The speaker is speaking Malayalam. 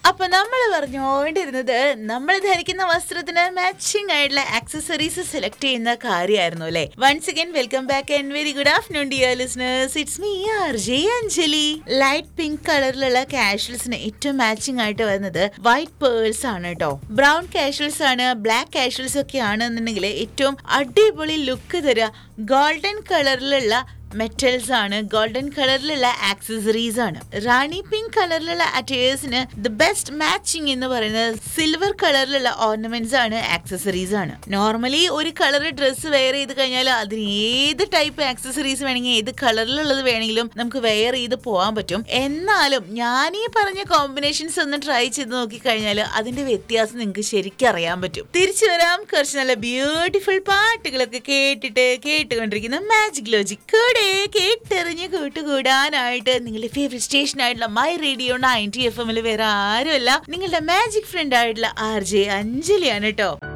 അപ്പൊ നമ്മൾ പറഞ്ഞുകൊണ്ടിരുന്നത് നമ്മൾ ധരിക്കുന്ന വസ്ത്രത്തിന് മാച്ചിങ് ആയിട്ടുള്ള ആക്സസറീസ് സെലക്ട് ചെയ്യുന്ന കാര്യമായിരുന്നു അല്ലെ once again welcome back and very good afternoon dear listeners it's me R J Anjali light pink കളറിലുള്ള കാഷ്വൽസിന് ഏറ്റവും മാച്ചിങ് ആയിട്ട് വരുന്നത് വൈറ്റ് പേഴ്സ് ആണ് കേട്ടോ ബ്രൗൺ കാഷ്വൽസ് ആണ് ബ്ലാക്ക് കാഷ്വൽസ് ഒക്കെ ആണെന്നുണ്ടെങ്കിൽ ഏറ്റവും അടിപൊളി ലുക്ക് തരിക ഗോൾഡൻ കളറിലുള്ള മെറ്റൽസ് ആണ് ഗോൾഡൻ കളറിലുള്ള ആക്സസറീസ് ആണ് റാണി പിങ്ക് കളറിലുള്ള അറ്റയേഴ്സിന് ദ ബെസ്റ്റ് മാച്ചിങ് എന്ന് പറയുന്നത് സിൽവർ കളറിലുള്ള ഓർണമെന്റ്സ് ആണ് ആക്സസറീസ് ആണ് നോർമലി ഒരു കളർ ഡ്രസ്സ് വെയർ ചെയ്ത് കഴിഞ്ഞാൽ അതിന് ഏത് ടൈപ്പ് ആക്സസറീസ് വേണമെങ്കിൽ ഏത് കളറിലുള്ളത് വേണമെങ്കിലും നമുക്ക് വെയർ ചെയ്ത് പോകാൻ പറ്റും എന്നാലും ഞാൻ ഈ പറഞ്ഞ കോമ്പിനേഷൻസ് ഒന്ന് ട്രൈ ചെയ്ത് നോക്കി കഴിഞ്ഞാൽ അതിന്റെ വ്യത്യാസം നിങ്ങൾക്ക് ശരിക്കും അറിയാൻ പറ്റും തിരിച്ചു വരാം കുറച്ച് നല്ല ബ്യൂട്ടിഫുൾ പാട്ടുകളൊക്കെ കേട്ടിട്ട് കേട്ടുകൊണ്ടിരിക്കുന്ന മാജിക് ലോജിക് കൂടെ കേട്ടെറിഞ്ഞ് കൂട്ടുകൂടാനായിട്ട് നിങ്ങളുടെ ഫേവറേറ്റ് സ്റ്റേഷൻ ആയിട്ടുള്ള മൈ റേഡിയോ നയൻറ്റി എഫ് എമ്മിൽ വേറെ ആരുമല്ല നിങ്ങളുടെ മാജിക് ഫ്രണ്ട് ആയിട്ടുള്ള ആർ ജെ അഞ്ജലിയാണ് കേട്ടോ